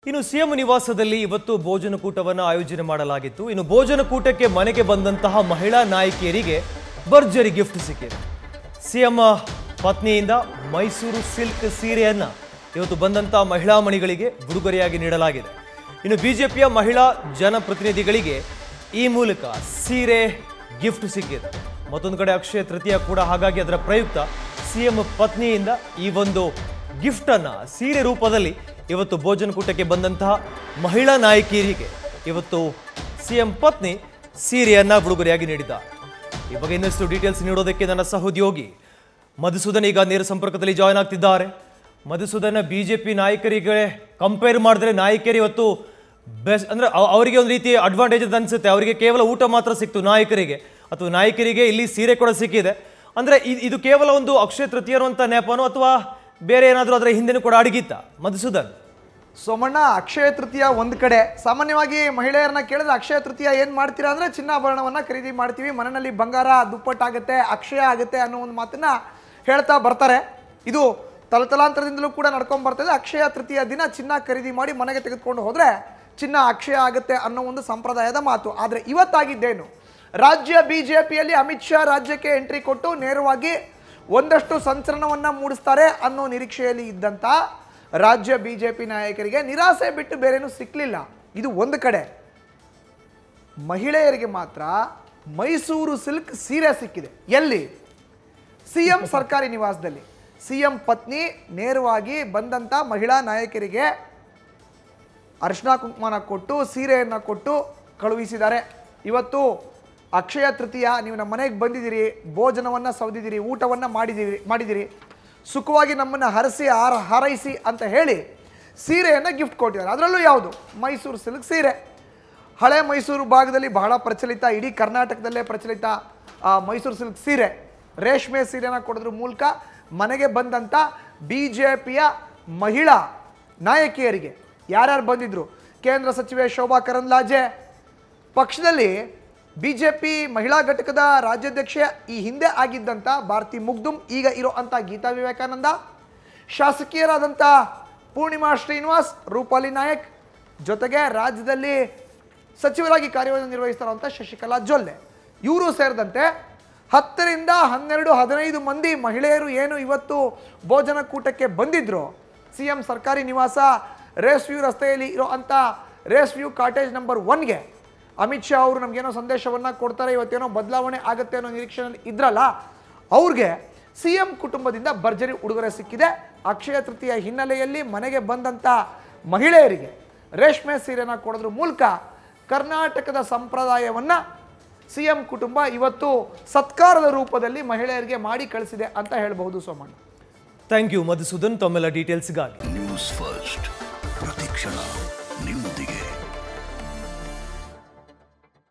ಇನ್ನು ಸಿಎಂ ನಿವಾಸದಲ್ಲಿ ಇವತ್ತು ಭೋಜನ ಕೂಟವನ್ನು ಆಯೋಜನೆ ಮಾಡಲಾಗಿತ್ತು ಇನ್ನು ಭೋಜನ ಕೂಟಕ್ಕೆ ಮನೆಗೆ ಬಂದಂತಹ ಮಹಿಳಾ ನಾಯಕಿಯರಿಗೆ ಭರ್ಜರಿ ಗಿಫ್ಟ್ ಸಿಕ್ಕಿದೆ ಸಿಎಂ ಪತ್ನಿಯಿಂದ ಮೈಸೂರು ಸಿಲ್ಕ್ ಸೀರೆಯನ್ನ ಇವತ್ತು ಬಂದಂತಹ ಮಹಿಳಾ ಮಣಿಗಳಿಗೆ ಉಡುಗೊರೆಯಾಗಿ ನೀಡಲಾಗಿದೆ ಇನ್ನು ಬಿಜೆಪಿಯ ಮಹಿಳಾ ಜನಪ್ರತಿನಿಧಿಗಳಿಗೆ ಈ ಮೂಲಕ ಸೀರೆ ಗಿಫ್ಟ್ ಸಿಕ್ಕಿದೆ ಮತ್ತೊಂದು ಕಡೆ ಅಕ್ಷಯ ತೃತೀಯ ಕೂಡ ಹಾಗಾಗಿ ಅದರ ಪ್ರಯುಕ್ತ ಸಿಎಂ ಪತ್ನಿಯಿಂದ ಈ ಒಂದು ಗಿಫ್ಟ್ ಅನ್ನ ಸೀರೆ ರೂಪದಲ್ಲಿ ಇವತ್ತು ಭೋಜನ ಕೂಟಕ್ಕೆ ಬಂದಂತಹ ಮಹಿಳಾ ನಾಯಕಿಯರಿಗೆ ಇವತ್ತು ಸಿಎಂ ಪತ್ನಿ ಸೀರೆಯನ್ನ ಉಡುಗೊರೆಯಾಗಿ ನೀಡಿದ್ದಾರೆ ಈ ಬಗ್ಗೆ ಇನ್ನಷ್ಟು ಡೀಟೇಲ್ಸ್ ನೀಡೋದಕ್ಕೆ ನನ್ನ ಸಹೋದ್ಯೋಗಿ ಮಧುಸೂದನ್ ಈಗ ನೇರ ಸಂಪರ್ಕದಲ್ಲಿ ಜಾಯ್ನ್ ಆಗ್ತಿದ್ದಾರೆ ಮಧುಸೂದನ್ ಬಿಜೆಪಿ ನಾಯಕರಿಗೆ ಕಂಪೇರ್ ಮಾಡಿದ್ರೆ ನಾಯಕರು ಇವತ್ತು ಬೆಸ್ಟ್ ಅಂದ್ರೆ ಅವ- ಅವರಿಗೆ ಒಂದು ರೀತಿ ಅಡ್ವಾಂಟೇಜ್ ಅಂತ ಅನ್ಸುತ್ತೆ ಅವರಿಗೆ ಕೇವಲ ಊಟ ಮಾತ್ರ ಸಿಕ್ತು ನಾಯಕರಿಗೆ ಅಥವಾ ನಾಯಕರಿಗೆ ಇಲ್ಲಿ ಸೀರೆ ಕೂಡ ಸಿಕ್ಕಿದೆ ಅಂದ್ರೆ ಇ- ಇದು ಕೇವಲ ಒಂದು ಅಕ್ಷಯ ತೃತೀಯ ಅಂತ ನೆಪನೋ ಅಥವಾ ಬೇರೆ ಏನಾದರೂ ಅದರ ಹಿಂದೆನೂ ಕೂಡ ಅಡಗಿತ್ತ ಮಧುಸೂದನ್ ಸೋಮಣ್ಣ ಅಕ್ಷಯ ತೃತೀಯ ಒಂದು ಕಡೆ ಸಾಮಾನ್ಯವಾಗಿ ಮಹಿಳೆಯರನ್ನ ಕೇಳಿದ್ರೆ ಅಕ್ಷಯ ತೃತೀಯ ಏನು ಮಾಡ್ತೀರಾ ಅಂದರೆ ಚಿನ್ನಾಭರಣವನ್ನು ಖರೀದಿ ಮಾಡ್ತೀವಿ ಮನೆಯಲ್ಲಿ ಬಂಗಾರ ದುಪ್ಪಟ್ಟಾಗುತ್ತೆ ಅಕ್ಷಯ ಆಗುತ್ತೆ ಅನ್ನೋ ಒಂದು ಮಾತನ್ನ ಹೇಳ್ತಾ ಬರ್ತಾರೆ ಇದು ತಲತಲಾಂತರದಿಂದಲೂ ಕೂಡ ನಡ್ಕೊಂಡ್ ಬರ್ತದೆ ಅಕ್ಷಯ ತೃತೀಯ ದಿನ ಚಿನ್ನ ಖರೀದಿ ಮಾಡಿ ಮನೆಗೆ ತೆಗೆದುಕೊಂಡು ಹೋದರೆ ಚಿನ್ನ ಅಕ್ಷಯ ಆಗುತ್ತೆ ಅನ್ನೋ ಒಂದು ಸಂಪ್ರದಾಯದ ಮಾತು ಆದರೆ ಇವತ್ತಾಗಿದ್ದೇನು ರಾಜ್ಯ ಬಿಜೆಪಿಯಲ್ಲಿ ಅಮಿತ್ ಶಾ ರಾಜ್ಯಕ್ಕೆ ಎಂಟ್ರಿ ಕೊಟ್ಟು ನೇರವಾಗಿ ಒಂದಷ್ಟು ಸಂಚಲನವನ್ನ ಮೂಡಿಸ್ತಾರೆ ಅನ್ನೋ ನಿರೀಕ್ಷೆಯಲ್ಲಿ ಇದ್ದಂಥ ರಾಜ್ಯ ಬಿಜೆಪಿ ನಾಯಕರಿಗೆ ನಿರಾಸೆ ಬಿಟ್ಟು ಬೇರೇನೂ ಸಿಕ್ಕಲಿಲ್ಲ ಇದು ಒಂದು ಕಡೆ ಮಹಿಳೆಯರಿಗೆ ಮಾತ್ರ ಮೈಸೂರು ಸಿಲ್ಕ್ ಸೀರೆ ಸಿಕ್ಕಿದೆ ಎಲ್ಲಿ ಸಿಎಂ ಸರ್ಕಾರಿ ನಿವಾಸದಲ್ಲಿ ಸಿಎಂ ಪತ್ನಿ ನೇರವಾಗಿ ಬಂದಂಥ ಮಹಿಳಾ ನಾಯಕರಿಗೆ ಅರಿಶಿನ ಕುಂಕುಮನ ಕೊಟ್ಟು ಸೀರೆಯನ್ನು ಕೊಟ್ಟು ಕಳುಹಿಸಿದ್ದಾರೆ ಇವತ್ತು ಅಕ್ಷಯ ತೃತೀಯ ನೀವು ನಮ್ಮ ಮನೆಗೆ ಬಂದಿದ್ದೀರಿ ಭೋಜನವನ್ನು ಸೌದಿದ್ದೀರಿ ಊಟವನ್ನು ಮಾಡಿದ್ದೀರಿ ಮಾಡಿದ್ದೀರಿ ಸುಖವಾಗಿ ನಮ್ಮನ್ನು ಹರಸಿ ಹಾರ ಹಾರೈಸಿ ಅಂತ ಹೇಳಿ ಸೀರೆಯನ್ನು ಗಿಫ್ಟ್ ಕೊಟ್ಟಿದ್ದಾರೆ ಅದರಲ್ಲೂ ಯಾವುದು ಮೈಸೂರು ಸಿಲ್ಕ್ ಸೀರೆ ಹಳೆ ಮೈಸೂರು ಭಾಗದಲ್ಲಿ ಬಹಳ ಪ್ರಚಲಿತ ಇಡೀ ಕರ್ನಾಟಕದಲ್ಲೇ ಪ್ರಚಲಿತ ಆ, ಮೈಸೂರು ಸಿಲ್ಕ್ ಸೀರೆ ರೇಷ್ಮೆ ಸೀರೆನ ಕೊಡೋದ್ರ ಮೂಲಕ ಮನೆಗೆ ಬಂದಂಥ ಬಿ ಜೆ ಪಿಯ ಮಹಿಳಾ ನಾಯಕಿಯರಿಗೆ ಯಾರ್ಯಾರು ಬಂದಿದ್ರು ಕೇಂದ್ರ ಸಚಿವೆ ಶೋಭಾ ಕರಂದ್ಲಾಜೆ ಪಕ್ಷದಲ್ಲಿ ಬಿ ಜೆ ಪಿ ಮಹಿಳಾ ಘಟಕದ ರಾಜ್ಯಾಧ್ಯಕ್ಷೆ ಈ ಹಿಂದೆ ಆಗಿದ್ದಂಥ ಭಾರತಿ ಮುಗ್ದುಮ್ ಈಗ ಇರೋ ಅಂಥ ಗೀತಾ ವಿವೇಕಾನಂದ ಶಾಸಕೀಯರಾದಂಥ ಪೂರ್ಣಿಮಾ ಶ್ರೀನಿವಾಸ್ ರೂಪಾಲಿ ನಾಯಕ್ ಜೊತೆಗೆ ರಾಜ್ಯದಲ್ಲಿ ಸಚಿವರಾಗಿ ಕಾರ್ಯವನ್ನು ನಿರ್ವಹಿಸ್ತಾರಂಥ ಶಶಿಕಲಾ ಜೊಲ್ಲೆ ಇವರು ಸೇರಿದಂತೆ ಹತ್ತರಿಂದ ಹನ್ನೆರಡು ಹದಿನೈದು ಮಂದಿ ಮಹಿಳೆಯರು ಏನು ಇವತ್ತು ಭೋಜನ ಕೂಟಕ್ಕೆ ಬಂದಿದ್ರು ಸಿ ಎಂ ಸರ್ಕಾರಿ ನಿವಾಸ ರೇಸ್ ವ್ಯೂ ರಸ್ತೆಯಲ್ಲಿ ಇರೋ ಅಂಥ ರೇಸ್ ವ್ಯೂ ಕಾಟೇಜ್ ನಂಬರ್ ಒನ್ಗೆ ಅಮಿತ್ ಶಾ ಅವರು ನಮಗೇನೋ ಸಂದೇಶವನ್ನು ಕೊಡ್ತಾರೆ ಇವತ್ತೇನೋ ಬದಲಾವಣೆ ಆಗುತ್ತೆ ಅನ್ನೋ ನಿರೀಕ್ಷೆಯಲ್ಲಿ ಇದ್ರಲ್ಲ ಅವ್ರಿಗೆ ಸಿ ಎಂ ಕುಟುಂಬದಿಂದ ಭರ್ಜರಿ ಉಡುಗೊರೆ ಸಿಕ್ಕಿದೆ ಅಕ್ಷಯ ತೃತೀಯ ಹಿನ್ನೆಲೆಯಲ್ಲಿ ಮನೆಗೆ ಬಂದಂಥ ಮಹಿಳೆಯರಿಗೆ ರೇಷ್ಮೆ ಸೀರೆನ ಕೊಡೋದ್ರ ಮೂಲಕ ಕರ್ನಾಟಕದ ಸಂಪ್ರದಾಯವನ್ನು ಸಿ ಎಂ ಕುಟುಂಬ ಇವತ್ತು ಸತ್ಕಾರದ ರೂಪದಲ್ಲಿ ಮಹಿಳೆಯರಿಗೆ ಮಾಡಿ ಕಳಿಸಿದೆ ಅಂತ ಹೇಳಬಹುದು ಸೋಮಣ್ಣ ಥ್ಯಾಂಕ್ ಯು ಮಧುಸೂದನ್ ತಮ್ಮೆಲ್ಲ ಡೀಟೇಲ್ಸ್ಗಾಗಿ ನ್ಯೂಸ್ ಫಸ್ಟ್ ಪ್ರತಿಕ್ಷಣ ನಿಮ್ಮೊಂದಿಗೆ